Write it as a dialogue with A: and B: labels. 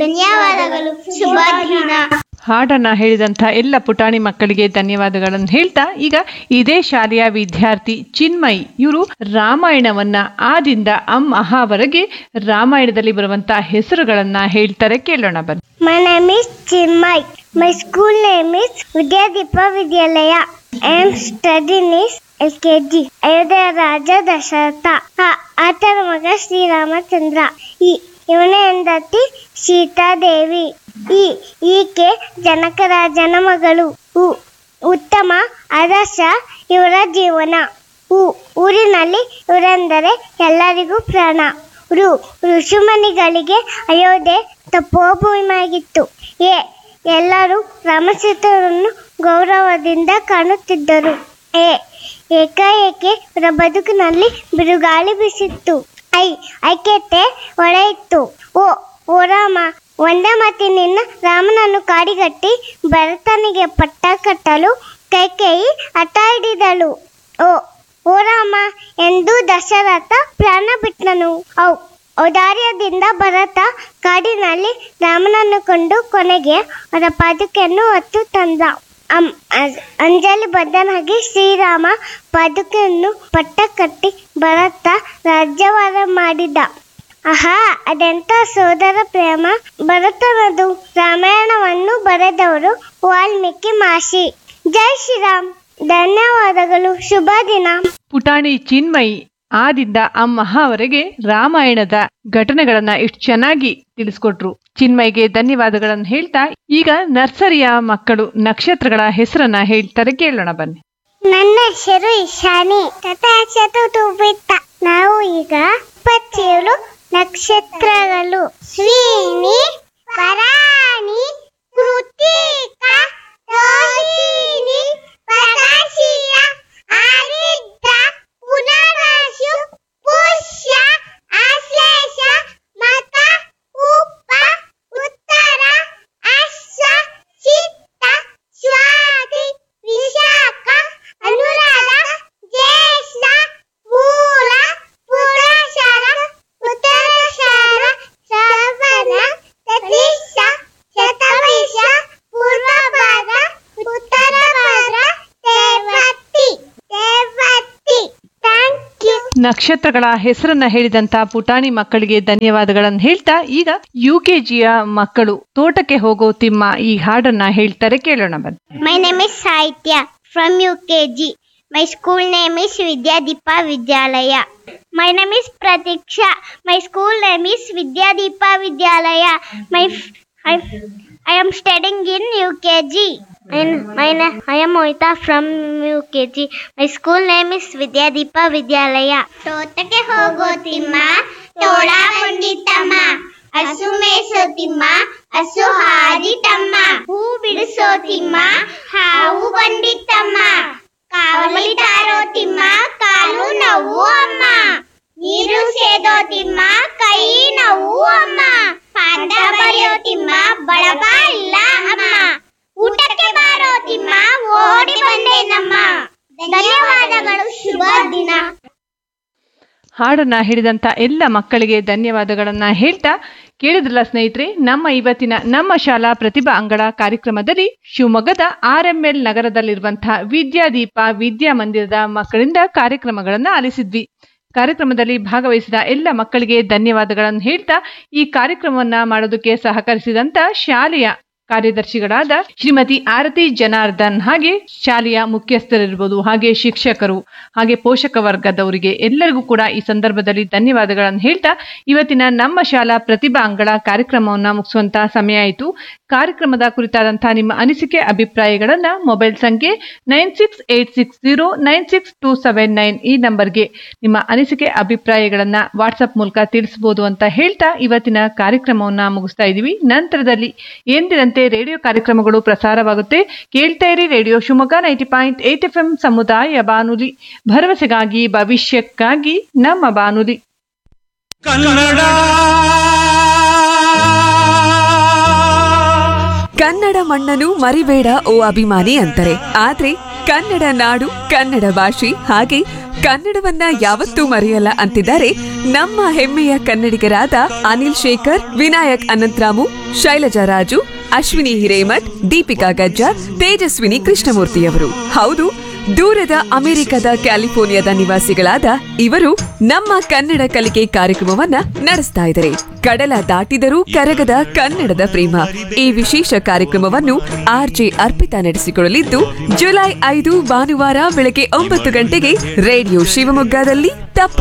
A: ಧನ್ಯವಾದಗಳು ಶುಭ ದಿನ
B: ಹಾಡನ್ನ ಹೇಳಿದಂಥ ಎಲ್ಲ ಪುಟಾಣಿ ಮಕ್ಕಳಿಗೆ ಧನ್ಯವಾದಗಳನ್ನು ಹೇಳ್ತಾ ಈಗ ಇದೇ ಶಾಲೆಯ ವಿದ್ಯಾರ್ಥಿ ಚಿನ್ಮಯ್ ಇವರು ರಾಮಾಯಣವನ್ನ ಆದಿಂದ ಅಂ ಅಹಾವರೆಗೆ ರಾಮಾಯಣದಲ್ಲಿ ಬರುವಂತ ಹೆಸರುಗಳನ್ನ ಹೇಳ್ತಾರೆ ಕೇಳೋಣ ಬನ್ನಿ
A: My name is Chinmay. My school name is Vidyadeepa Vidyalaya. I am studying is LKG. Ayodhya ರಾಜ ದಶರಥ ಆ- ಆತನ ಮಗ ಶ್ರೀರಾಮಚಂದ್ರ ಈ ಇವನ ಹೆಂಡತಿ ಸೀತಾದೇವಿ ಈ ಈಕೆ ಜನಕರಾಜನ ಮಗಳು ಉ- ಉತ್ತಮ ಆದರ್ಶ ಇವರ ಜೀವನ ಊ- ಊರಿನಲ್ಲಿ ಇವರೆಂದರೆ ಎಲ್ಲರಿಗೂ ಪ್ರಾಣ ಋ ಋಷಿಮುನಿಗಳಿಗೆ ಅಯೋಧ್ಯೆ ತಪೋಭೂಮಿಯಾಗಿತ್ತು ಏ ಎಲ್ಲರೂ ರಾಮಚಂದ್ರರನ್ನು ಗೌರವದಿಂದ ಕಾಣುತ್ತಿದ್ದರು ಏ ಏಕಾಏಕಿ ಇವರ ಬದುಕಿನಲ್ಲಿ ಬಿರುಗಾಳಿ ಬೀಸಿತ್ತು ಐ ಐಕ್ಯತೆ ಒಳೆಯಿತು ಓ ಓ ರಾಮ ಒಂದೇ ಮಾತಿನಿಂದ ರಾಮನನ್ನು ಕಾಡಿಗಟ್ಟಿ ಭರತನಿಗೆ ಪಟ್ಟ ಕಟ್ಟಲು ಕೈಕೇಯಿ ಹಠ ಹಿಡಿದಳು ಓ ಓ ರಾಮ ಎಂದು ದಶರಥ ಪ್ರಾಣ ಬಿಟ್ಟನು ಔ ಔದಾರ್ಯದಿಂದ ಭರತ ಕಾಡಿನಲ್ಲಿ ರಾಮನನ್ನು ಕೊಂಡು ಕೊನೆಗೆ ಅವರ ಪಾದುಕೆಯನ್ನು ಹೊತ್ತು ತಂದ ಅಂ ಅ- ಅಂಜಲಿ ಬದ್ಧನಾಗಿ ಶ್ರೀರಾಮ ಪಾದುಕೆಯನ್ನು ಪಟ್ಟ ಕಟ್ಟಿ ಭರತ ರಾಜ್ಯವಾರ ಮಾಡಿದ ಆಹಾ ಅದೆಂತ ಸೋದರ ಪ್ರೇಮ ಭರತನದು ರಾಮಾಯಣವನ್ನು ಬರೆದವರು ವಾಲ್ಮೀಕಿ ಮಾಷಿ ಜೈ ಶ್ರೀರಾಮ್ ಧನ್ಯವಾದಗಳು ಶುಭ ದಿನ
B: ಪುಟಾಣಿ ಚಿನ್ಮಯ್ ಆದಿಂದ ಅಂ ಅಹಾವರೆಗೆ ರಾಮಾಯಣದ ಘಟನೆಗಳನ್ನ ಎಷ್ಟು ಚೆನ್ನಾಗಿ ತಿಳಿಸ್ಕೊಟ್ರು ಚಿನ್ಮಯ್ಗೆ ಧನ್ಯವಾದಗಳನ್ನು ಹೇಳ್ತಾ ಈಗ ನರ್ಸರಿಯ ಮಕ್ಕಳು ನಕ್ಷತ್ರಗಳ ಹೆಸರನ್ನ ಹೇಳ್ತಾರೆ ಕೇಳೋಣ ಬನ್ನಿ
A: ನನ್ನ ಹೆಸರು ಇಶಾನಿ ತಥಾಚತು ಬಿತ್ತ ನಾವು ಈಗ ಇಪ್ಪತ್ತೇಳು ನಕ್ಷತ್ರಗಳು ಶ್ರೀನಿ ಪರಾಣಿ ಕೃತಿಕ ರೋಹಿಣಿ ಪ್ರಕಾಶಿಯ ಆರಿದ್ರ ಪುನರಾಶು ಪುಷ್ಯ ಆಶ್ಲೇಷ ಮತ ಉಪ ಉತ್ತರ ಅಶ್ವ ಚಿತ್ತ ಸ್ವಾತಿ ವಿಶಾಖ ಅನುರಾಧ ಜ್ಯೇಷ್ಠ ಮೂಲ ಪುರಶರ ಉತ್ತರಶರ ಶ್ರವಣ ಸತೀಶ ಶತವೈಶ ಪೂರ್ವಭಾಗ ಉತ್ತರಭಾದ್ರ ದೇವತಿ ದೇವತಿ ಥ್ಯಾಂಕ್ ಯು
B: ನಕ್ಷತ್ರಗಳ ಹೆಸರನ್ನ ಹೇಳಿದಂತ ಪುಟಾಣಿ ಮಕ್ಕಳಿಗೆ ಧನ್ಯವಾದಗಳನ್ನು ಹೇಳ್ತಾ ಈಗ ಯು ಕೆ ಜಿಯ ಮಕ್ಕಳು ತೋಟಕ್ಕೆ ಹೋಗೋ ತಿಮ್ಮ ಈ ಹಾಡನ್ನ ಹೇಳ್ತಾರೆ ಕೇಳೋಣ ಬನ್ನಿ
A: My name is Saitya from UKG. My school name is Vidyadeepa Vidyalaya. My name is Pratiksha. My school name is Vidyadeepa Vidyalaya. My f- I, I am studying in UKG. And my na- I am Moita from UKG. My school name is Vidyadeepa Vidyalaya. ತೋಟಕ್ಕೆ ಹೋಗೋ ತಿಮ್ಮ ತೋಳ ಬಂದಿತ್ತಮ್ಮ ಹಸು ಮೇಸೋ ತಿಮ್ಮ ಹಸು ಹಾದಿತಮ್ಮ ಹೂ ಬಿಡಿಸೋ ತಿಮ್ಮ ಹಾವು ಬಂದಿತ್ತಮ್ಮ ಕಾವಲಿ ತಾರೋ ತಿಮ್ಮ ಕಾಲು ನೋವು ಅಮ್ಮ ನೀರು ಸೇದೋ ತಿಮ್ಮ ಕೈ ನೋವು ಅಮ್ಮ ಪಾಠ ಬರೆಯೋ ತಿಮ್ಮ ಬಳಬ ಇಲ್ಲ ಅಮ್ಮ ಊಟಕ್ಕೆ ಬಾರೋ ತಿಮ್ಮ ಓಡಿ ಬಂದೇನಮ್ಮ ಧನ್ಯವಾದಗಳು ಶುಭ ದಿನ
B: ಹಾಡನ್ನ ಹಿಡಿದಂತ ಎಲ್ಲ ಮಕ್ಕಳಿಗೆ ಧನ್ಯವಾದಗಳನ್ನ ಹೇಳ್ತಾ ಕೇಳಿದ್ರಲ್ಲ ಸ್ನೇಹಿತರೆ ನಮ್ಮ ಇವತ್ತಿನ ನಮ್ಮ ಶಾಲಾ ಪ್ರತಿಭಾ ಅಂಗಳ ಕಾರ್ಯಕ್ರಮದಲ್ಲಿ ಶಿವಮೊಗ್ಗದ ಆರ್ ಎಂ ಎಲ್ ನಗರದಲ್ಲಿರುವಂತಹ ವಿದ್ಯಾದೀಪ ವಿದ್ಯಾಮಂದಿರದ ಮಕ್ಕಳಿಂದ ಕಾರ್ಯಕ್ರಮಗಳನ್ನ ಆಲಿಸಿದ್ವಿ ಕಾರ್ಯಕ್ರಮದಲ್ಲಿ ಭಾಗವಹಿಸಿದ ಎಲ್ಲ ಮಕ್ಕಳಿಗೆ ಧನ್ಯವಾದಗಳನ್ನು ಹೇಳ್ತಾ ಈ ಕಾರ್ಯಕ್ರಮವನ್ನ ಮಾಡೋದಕ್ಕೆ ಸಹಕರಿಸಿದಂತ ಶಾಲೆಯ ಕಾರ್ಯದರ್ಶಿಗಳಾದ ಶ್ರೀಮತಿ ಆರತಿ ಜನಾರ್ದನ್ ಹಾಗೆ ಶಾಲೆಯ ಮುಖ್ಯಸ್ಥರಿರ್ಬೋದು ಹಾಗೆ ಶಿಕ್ಷಕರು ಹಾಗೆ ಪೋಷಕ ವರ್ಗದವರಿಗೆ ಎಲ್ಲರಿಗೂ ಕೂಡ ಈ ಸಂದರ್ಭದಲ್ಲಿ ಧನ್ಯವಾದಗಳನ್ನು ಹೇಳ್ತಾ ಇವತ್ತಿನ ನಮ್ಮ ಶಾಲಾ ಪ್ರತಿಭಾ ಅಂಗಳ ಕಾರ್ಯಕ್ರಮವನ್ನ ಮುಗಿಸುವಂತಹ ಸಮಯ ಆಯಿತು ಕಾರ್ಯಕ್ರಮದ ಕುರಿತಾದಂತಹ ನಿಮ್ಮ ಅನಿಸಿಕೆ ಅಭಿಪ್ರಾಯಗಳನ್ನ ಮೊಬೈಲ್ ಸಂಖ್ಯೆ nine six eight six zero nine six two seven nine ಈ ನಂಬರ್ಗೆ ನಿಮ್ಮ ಅನಿಸಿಕೆ ಅಭಿಪ್ರಾಯಗಳನ್ನ ವಾಟ್ಸಪ್ ಮೂಲಕ ತಿಳಿಸಬಹುದು ಅಂತ ಹೇಳ್ತಾ ಇವತ್ತಿನ ಕಾರ್ಯಕ್ರಮವನ್ನ ಮುಗಿಸ್ತಾ ಇದೀವಿ ನಂತರದಲ್ಲಿ ಎಂದಿನಂತೆ ರೇಡಿಯೋ ಕಾರ್ಯಕ್ರಮಗಳು ಪ್ರಸಾರವಾಗುತ್ತೆ ಕೇಳ್ತಾ ಇರಿ radio Shivamogga ninety point eight F M ಸಮುದಾಯ ಬಾನುಲಿ ಭರವಸೆಗಾಗಿ ಭವಿಷ್ಯಕ್ಕಾಗಿ ನಮ್ಮ ಬಾನುಲಿ
C: ಕನ್ನಡ
D: ಕನ್ನಡ ಮಣ್ಣನ್ನು ಮರಿಬೇಡ ಓ ಅಭಿಮಾನಿ ಅಂತಾರೆ ಆದ್ರೆ ಕನ್ನಡ ನಾಡು ಕನ್ನಡ ಭಾಷೆ ಹಾಗೆ ಕನ್ನಡವನ್ನ ಯಾವತ್ತೂ ಮರೆಯಲ್ಲ ಅಂತಿದ್ದಾರೆ ನಮ್ಮ ಹೆಮ್ಮೆಯ ಕನ್ನಡಿಗರಾದ ಅನಿಲ್ ಶೇಖರ್ ವಿನಾಯಕ್ ಅನಂತರಾಮು ಶೈಲಜಾ ರಾಜು ಅಶ್ವಿನಿ ಹಿರೇಮಠ್ ದೀಪಿಕಾ ಗಜ್ಜಾರ್ ತೇಜಸ್ವಿನಿ ಕೃಷ್ಣಮೂರ್ತಿಯವರು ಹೌದು ದೂರದ ಅಮೆರಿಕದ ಕ್ಯಾಲಿಫೋರ್ನಿಯಾದ ನಿವಾಸಿಗಳಾದ ಇವರು ನಮ್ಮ ಕನ್ನಡ ಕಲಿಕೆ ಕಾರ್ಯಕ್ರಮವನ್ನ ನಡೆಸ್ತಾ ಇದ್ದಾರೆ ಕಡಲ ದಾಟಿದರೂ ಕರಗದ ಕನ್ನಡದ ಪ್ರೇಮ ಈ ವಿಶೇಷ ಕಾರ್ಯಕ್ರಮವನ್ನು ಆರ್ಜೆ ಅರ್ಪಿತಾ ನಡೆಸಿಕೊಳ್ಳಲಿದ್ದು ಜುಲೈ ಐದು ಭಾನುವಾರ ಬೆಳಗ್ಗೆ ಒಂಬತ್ತು ಗಂಟೆಗೆ ರೇಡಿಯೋ ಶಿವಮೊಗ್ಗದಲ್ಲಿ ತಪ್ಪದೆ